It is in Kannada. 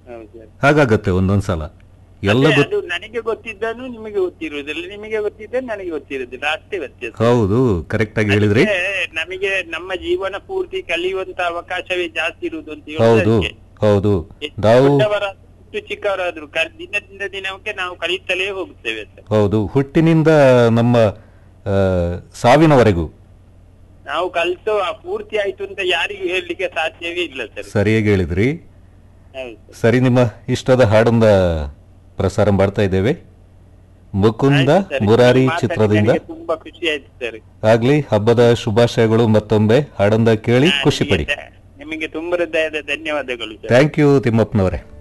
ಹೌದು ಸರ್ ಹಾಗಾಗತ್ತೆ ಒಂದೊಂದ್ಸಲ ಎಲ್ಲ ಅದೇ ಗೊತ್ತು ಅದು ನನಗೆ ಗೊತ್ತಿದ್ದನು ನಿಮಗೆ ಗೊತ್ತಿರುವುದಿಲ್ಲ ನಿಮಗೆ ಗೊತ್ತಿದ್ದನು ನನಗೆ ಗೊತ್ತಿರುವುದಿಲ್ಲ ಅಷ್ಟೇ ವ್ಯತ್ಯಾಸ ಹೌದು ಕರೆಕ್ಟ್ ಆಗಿ ಹೇಳಿದ್ರಿ ಅದಕ್ಕೆ ನಮಗೆ ನಮ್ಮ ಜೀವನ ಪೂರ್ತಿ ಕಲಿಯುವಂತ ಅವಕಾಶವೇ ಜಾಸ್ತಿ ಇರುವುದು ಅಂತ ಹೌದು ಹೇಳೋದಕ್ಕೆ. ಹೌದು ಎಷ್ಟು ನಾವು ದೊಡ್ಡವರಾದ್ರೂ, ಎಷ್ಟು ಚಿಕ್ಕವರಾದ್ರೂ ಕ- ದಿನದಿಂದ ದಿನಕ್ಕೆ ನಾವು ಕಲಿತಲೇ ಹೋಗುತ್ತೇವೆ ಸರ್ ಹೌದು ಹುಟ್ಟಿನಿಂದ ನಮ್ಮ ಆ, ಸಾವಿನವರೆಗೂ ನಾವು ಕಲಿತು ಆ ಪೂರ್ತಿ ಆಯ್ತು ಅಂತ ಯಾರಿಗೂ ಹೇಳಲಿಕ್ಕೆ ಸಾಧ್ಯವೇ ಇಲ್ಲ ಸರ್ ಸರಿಯಾಗಿ ಹೇಳಿದ್ರಿ ಹೌದು ಸರ್. ಸರಿ ನಿಮ್ಮ ಇಷ್ಟದ ಹಾಡೊಂದ ಪ್ರಸಾರ ಮಾಡ್ತಾ ಇದ್ದೇವೆ ಮುಕುಂದ ಆಯ್ತು ಸರ್. ಮುರಾರಿ ನಿಮ್ಮ ಮಾತಾಡಿ ಚಿತ್ರದಿಂದ ನನಗೆ ತುಂಬಾ ಖುಷಿ ಆಯ್ತು ಸರ್ ಆಗ್ಲಿ ಹಬ್ಬದ ಶುಭಾಶಯಗಳು ಮತ್ತೊಮ್ಮೆ ಹಾಡೊಂದ ಕೇಳಿ ಖುಷಿ ಪಡಿ ನಿಮಗೆ ತುಂಬ ಹೃದಯದ ಧನ್ಯವಾದಗಳು ಸರ್ ಥ್ಯಾಂಕ್ ಯು ತಿಮ್ಮಪ್ಪನವರೇ